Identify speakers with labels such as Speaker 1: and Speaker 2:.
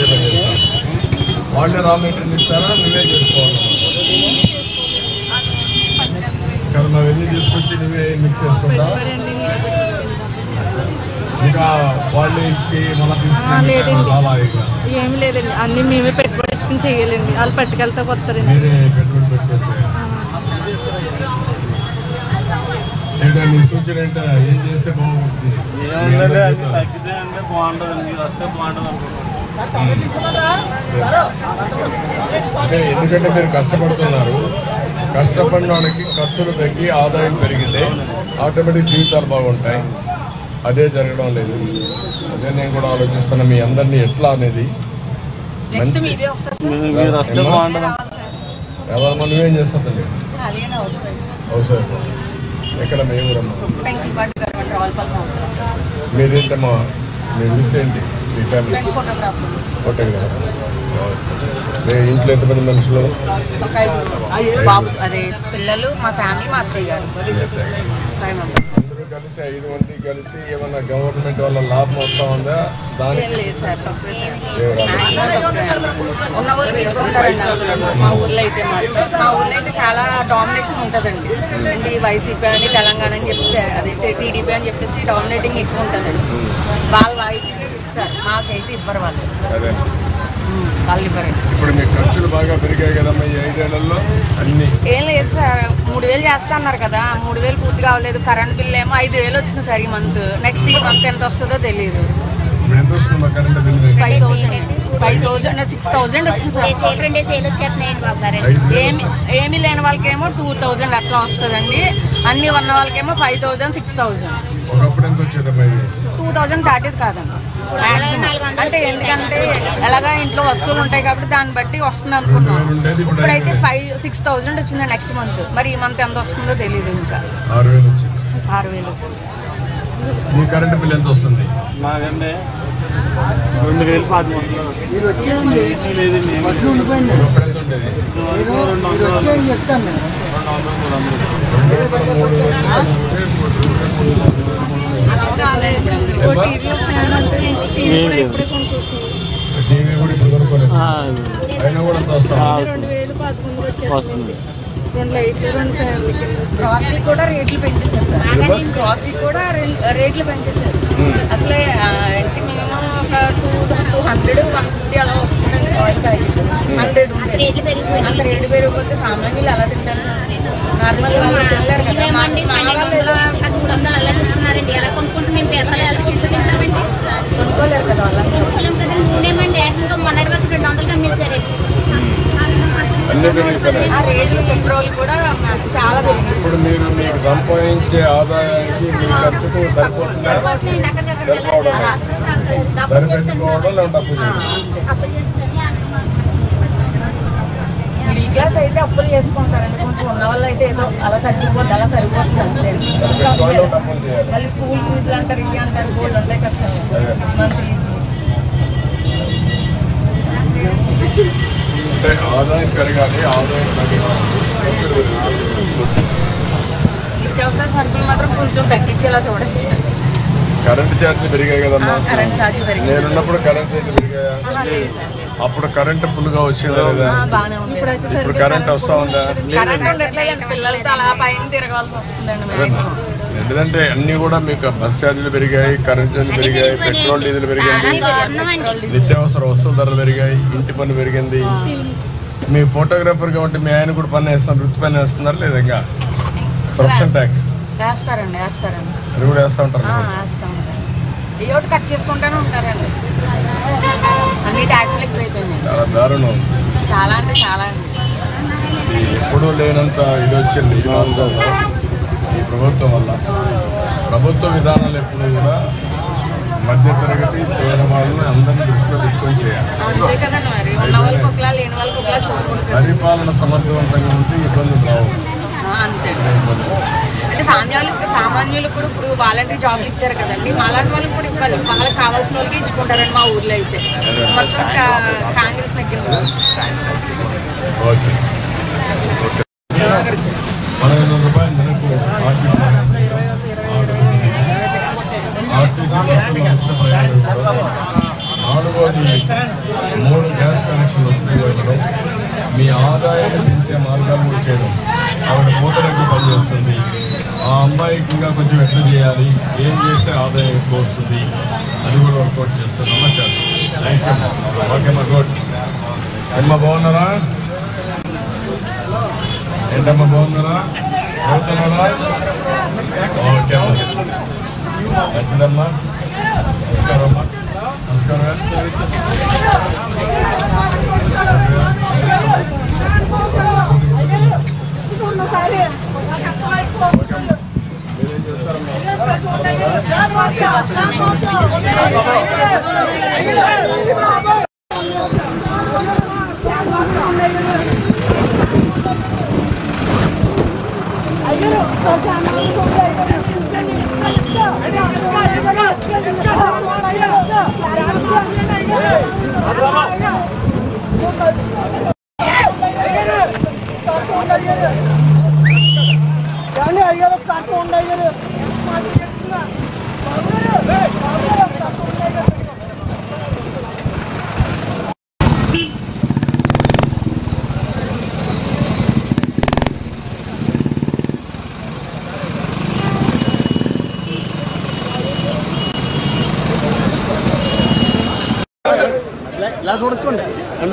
Speaker 1: పని చేస్తాను వాళ్ళే రా మెటీరియల్ ఇస్తారా నువ్వే చేసుకోవాలి ఇక్కడ నువ్వు వెళ్ళి తీసుకొచ్చి నువ్వే మిక్స్ చేసుకుంటా
Speaker 2: పెట్టుబడి అన్ని నేనే పెట్టుకుంటాను.
Speaker 1: ఇంకా వాళ్ళే ఇచ్చి మన
Speaker 2: ఆ, లేదండి.
Speaker 1: అలా ఇక
Speaker 2: ఏమి లేదండి అన్ని మేమే పెట్టుబడి పెట్టుకుని చేయాలండి వాళ్ళు పట్టుకెళ్తా వస్తారండి
Speaker 1: మీరే పెట్టుబడి పెట్టుకోవచ్చు ఇంకా నీ సూచన ఏంటో ఏం చేస్తే బాగుంటుంది మీ
Speaker 3: ఏముందంటే
Speaker 1: అందరి
Speaker 3: అది
Speaker 1: జీవితాలు.
Speaker 3: తగ్గితే అంటే బాగుంటుంది మీరు వస్తే బాగుంటుంది అనుకుంటున్నాను
Speaker 1: అంటే ఎందుకంటే మీరు కష్టపడుతున్నారు కష్టపడిన వాళ్ళకి ఖర్చులు తగ్గి ఆదాయం పెరిగితే ఆటోమేటిక్ జీవితాలు బాగుంటాయి అదే జరగడం లేదు అదే నేను కూడా ఆలోచిస్తున్నా మీ అందరినీ ఎట్లా అనేది
Speaker 4: నెక్స్ట్ మీరే వస్తారు
Speaker 3: మీరు మీరు వస్తే బాగుంటుంది
Speaker 1: ఎవరు మనం ఏం చేస్తుంది
Speaker 4: ఖాళీగానే అవసరం
Speaker 1: అవసరం ఎక్కడ మీ ఊరమ్మా
Speaker 4: పెంకిపాటి గవర్నమెంట్ రావులపల్లి ఉంటారు
Speaker 1: మీరేంటమ్మా మీ వృత్తి ఏంటి మీ ఫ్యామిలీ
Speaker 4: ఫ్రెండ్ ఫోటోగ్రాఫర్
Speaker 1: ఫోటోగ్రాఫర్ మీ ఇంట్లో ఎంతమంది మనుషులు
Speaker 4: ఒక ఐదు బాబు అదే పిల్లలు మా ఫ్యామిలీ మా అత్తయ్య గారు ఫైవ్ మెంబర్స్
Speaker 1: అందరూ కలిసి ఐదు మంది కలిసి ఏమన్నా గవర్నమెంట్ వల్ల లాభం వస్తా ఉందా దానికి
Speaker 4: ఏం లేదు సార్ తక్కువే సార్
Speaker 1: ఏం రాదు.
Speaker 4: మాక్సిమం తక్కువే. ఉన్న వాళ్ళు తెచ్చుకుంటారండి అందరూ. మా ఊర్లో అయితే మాత్రం మా ఊర్లో అయితే చాలా డామినేషన్ ఉంటుందండి అంటే వైసీపీ అని తెలంగాణ అని చెప్పి అదైతే టీడీపీ అని చెప్పేసి డామినేటింగ్ ఎక్కువ ఉంటుందండి వాళ్ళ వైపుకి ఇస్తారు మాకైతే ఇవ్వరు వాళ్ళు
Speaker 1: అదే
Speaker 4: ఉమ్, వాళ్ళు ఇవ్వరండి
Speaker 1: ఇప్పుడు మీ ఖర్చులు బాగా పెరిగాయి కదమ్మా ఈ ఐదేళ్లలో అన్ని
Speaker 4: ఏం లేదు సార్ మూడు వేలు చేస్తా అన్నారు కదా మూడు వేలు పూర్తి కావలేదు కరెంట్ బిల్ ఏమో ఐదు వేలు వచ్చింది సార్ ఈ మంత్ నెక్స్ట్ ఈ మంత్ ఎంత వస్తుందో తెలియదు
Speaker 1: ఇప్పుడు ఎంత వస్తుంది మా current bill
Speaker 4: five thousand five thousand six thousand వచ్చింది సార్
Speaker 5: సేల్ రెండే సేల్ వచ్చేస్తున్నాయండి బాబు గారు
Speaker 1: ఐదు వేలు
Speaker 4: ఏమి ఏమి లేని వాళ్ళకేమో టూ థౌజండ్ అట్లా వస్తుందండి అన్ని ఉన్న వాళ్ళకేమో ఫైవ్ థౌజండ్ సిక్స్ థౌజండ్
Speaker 1: ఒకప్పుడు ఎంత వచ్చేదమ్మా ఇది
Speaker 4: టూ థౌజండ్ దాటేది కాదండి Maximum. అంటే ఎందుకంటే ఎలాగా ఇంట్లో వస్తువులు ఉంటాయి కాబట్టి దాన్ని బట్టి వస్తుంది అనుకున్నాం
Speaker 1: ఉండేది ఇప్పుడు
Speaker 4: ఇప్పుడైతే ఫైవ్ సిక్స్ థౌజండ్ వచ్చింది నెక్స్ట్ మంత్ మరి ఈ మంత్ ఎంత వస్తుందో తెలియదు ఇంకా
Speaker 1: ఆరు వేలు వచ్చింది
Speaker 4: ఆరు వేలు వచ్చింది
Speaker 1: మీ కరెంట్ బిల్ ఎంత వస్తుంది
Speaker 3: మాకంటే రెండు వేలు పాతి వందలు ఏసీ లేదండి ఏమీ లేదు.
Speaker 1: ఒకప్పుడు ఎంత ఉండేది
Speaker 3: ఇదివరకు రెండు వందలు రెండు వందలు మూడు వందలు
Speaker 1: రెండు వందల మూడు వేలు
Speaker 2: ఓ టీవీ ఒక ఫ్యాన్ వస్తే టీవీ కూడా ఇప్పుడే కొనుక్కొచ్చింది
Speaker 1: టీవీ కూడా ఇప్పుడు కొనుక్కోలేదు అయినా కూడా ఎంత వస్తాం
Speaker 2: రెండు వేలు పదకొండు వచ్చేస్తుంది రెండు లైట్లు రెండు ఫ్యాన్లు కింద
Speaker 4: గ్రాసరీ కూడా రేట్లు పెంచేశారు సార్ గ్రాసరీ కూడా రెం- రేట్లు పెంచేశారు అసలే ఆ, అంటే మినిమం ఒక two two hundred one fifty అలా వస్తుందండి ఆయిల్ ప్యాకెట్ హండ్రెడ్
Speaker 5: రేట్లు పెరిగిపోయినాయి.
Speaker 4: అంత రేటు పెరిగిపోతే సామాన్యులు ఎలా తింటారు నార్మల్ వాళ్ళు తినలేరు కదా మా
Speaker 5: ఏమండి
Speaker 4: మా
Speaker 5: పన్నెండు
Speaker 4: వాళ్ళు
Speaker 5: వందల పదమూడు వందలు అలాగే ఇస్తున్నారండి ఎలా కొనుక్కుంటే మేము పేదలు ఎలా తీసుకుంటామండి
Speaker 4: కొనుక్కోలేరు కదా వాళ్ళంతా
Speaker 5: కొనుక్కోలేం కదా నూనెమండి ఏకంగా మొన్నటి వరకు రెండు వందలు అమ్మేశారండి
Speaker 1: అన్నీ పెరిగిపోయినాయి
Speaker 4: ఆ రేట్లు పెట్రోల్ కూడా మాకు చాలా పెరిగింది
Speaker 1: ఇప్పుడు మీరు మీకు సంపాదించే ఆదాయానికి మీ ఖర్చుకు సరిపోతుందా
Speaker 5: సరిపోతుందండి అక్కడికక్కడ
Speaker 1: సరిపోవడం
Speaker 5: డబ్బులు చేస్తాను
Speaker 1: సరిపెట్టుకోవడం లేదా డబ్బు చేయడం?
Speaker 5: అప్పులు చేస్తాను
Speaker 4: మిడిల్ క్లాస్ అయితే అప్పులు చేసుకుంటారండి కొంచెం ఉన్న వాళ్ళు అయితే ఏదో అలా సరిపోద్ది అలా సరిపోతుంది అంతే
Speaker 1: సరిపెట్టుకోవడం డబ్బులు చేయాలి
Speaker 4: మళ్ళీ స్కూల్ ఫీజులు అంటారు ఇవి అంటారు గోల్డ్ ఉంటాయి కదా సార్ మంత్లీ
Speaker 1: అంటే ఆదాయం పెరగాలి ఆదాయం తగ్గాలి ఖర్చులు పెరగాలి.
Speaker 4: నిత్యావసర సరుకులు మాత్రం కొంచెం తగ్గించేలా చూడండి సార్
Speaker 1: కరెంట్ ఛార్జీలు పెరిగాయి కదమ్మా
Speaker 4: కరెంట్ ఛార్జ్ పెరిగింది
Speaker 1: నేనున్నప్పుడు కరెంట్ ఛార్జీలు పెరిగాయా
Speaker 4: ఆహా, లేదు సార్
Speaker 1: అప్పుడు కరెంట్ ఫుల్ గా వచ్చేదా లేదా
Speaker 4: ఆ, బాగానే ఉంది
Speaker 2: ఇప్పుడైతే
Speaker 1: ఇప్పుడు
Speaker 2: సరిగ్గా
Speaker 1: కరెంట్ వస్తా ఉందా
Speaker 4: కరెంట్ ఉండట్లేదండి పిల్లలతో అలా పైన తిరగాల్సి వస్తుందండి మ్యాక్సిమం
Speaker 1: ఎందుకంటే అన్ని కూడా మీకు బస్ ఛార్జీలు పెరిగాయి కరెంట్ ఛార్జీలు పెరిగాయి పెట్రోల్ డీజిల్ పెరిగింది
Speaker 5: దారుణం అండి
Speaker 1: నిత్యావసర వస్తువుల ధరలు పెరిగాయి ఇంటి పన్ను పెరిగింది మీ ఫోటోగ్రాఫర్ గా ఉంటే మీ ఆయన కూడా పని వేస్తున్నారు వృత్తి పని వేస్తున్నారు లేదా ఇంకా ప్రొఫెషన్ ట్యాక్స్
Speaker 4: వేస్తారండి వేస్తారండి
Speaker 1: అది కూడా వేస్తూ ఉంటారు
Speaker 4: ఆ, వేస్తా ఉంటారు ఏ ఒకటి కట్ చేసుకుంటూనే ఉంటారండి అన్ని ట్యాక్స్లు ఎక్కువైపోయినాయి
Speaker 1: చాలా దారుణం
Speaker 4: చాలా అంటే చాలా అండి
Speaker 1: ఈ ఎప్పుడూ లేనంత ఇది వచ్చింది ఈ రాష్ట్రంలో ఈ ప్రభుత్వం వల్ల ప్రభుత్వ విధానాలు ఎప్పుడు కూడా మధ్యతరగతి పేదవాళ్ళని అందరినీ దృష్టిలో పెట్టుకొని చేయాలి
Speaker 4: అంతే కదండి మరి ఉన్న వాళ్ళకి ఒకలా లేని వాళ్ళకి ఒకలా చూడుకుంటారు
Speaker 1: పరిపాలన సమర్థవంతంగా ఉంటే ఇబ్బందులు రావు
Speaker 4: ఆ, అంతే అంటే సామాన్యులు సామాన్యులు కూడా ఇప్పుడు వాలంటరీ జాబ్లు ఇచ్చారు కదండి మాలాంటి వాళ్ళకి కూడా ఇవ్వాలి వాళ్ళకి కావాల్సిన వాళ్ళకి ఇచ్చుకుంటారండి మా ఊర్లో అయితే మొత్తం కా- కాంగ్రెస్ నెగ్గింది
Speaker 1: ఓకే ఓకే పదహైదు వందల రూపాయలు నెలకు ఆర్టీసీ ఆర్టీసీ బస్సులో వస్తే ప్రయాణం. నాలుగోది మూడు గ్యాస్ కనెక్షన్లు వస్తాయి ఇవ్వడం మీ ఆదాయాన్ని పెంచే మార్గాలు కూడా చేయడం ఆవిడ మూటలకు పనిచేస్తుంది ఆ అమ్మాయికి ఇంకా కొంచెం ఎట్లా చేయాలి ఏం చేస్తే ఆదాయం ఎక్కువ వస్తుంది అది కూడా వర్కౌట్ చేస్తున్నామా చేస్తాం థ్యాంక్ యూ ఓకేమ్మా గుడ్ అమ్మ బాగున్నారా ఏంటమ్మా బాగున్నారా చదువుతున్నారా ఓకే అమ్మా మంచిదమ్మా నమస్కారం అమ్మా నమస్కారం
Speaker 3: ఇలా చూడొచ్చుకోండి అంటే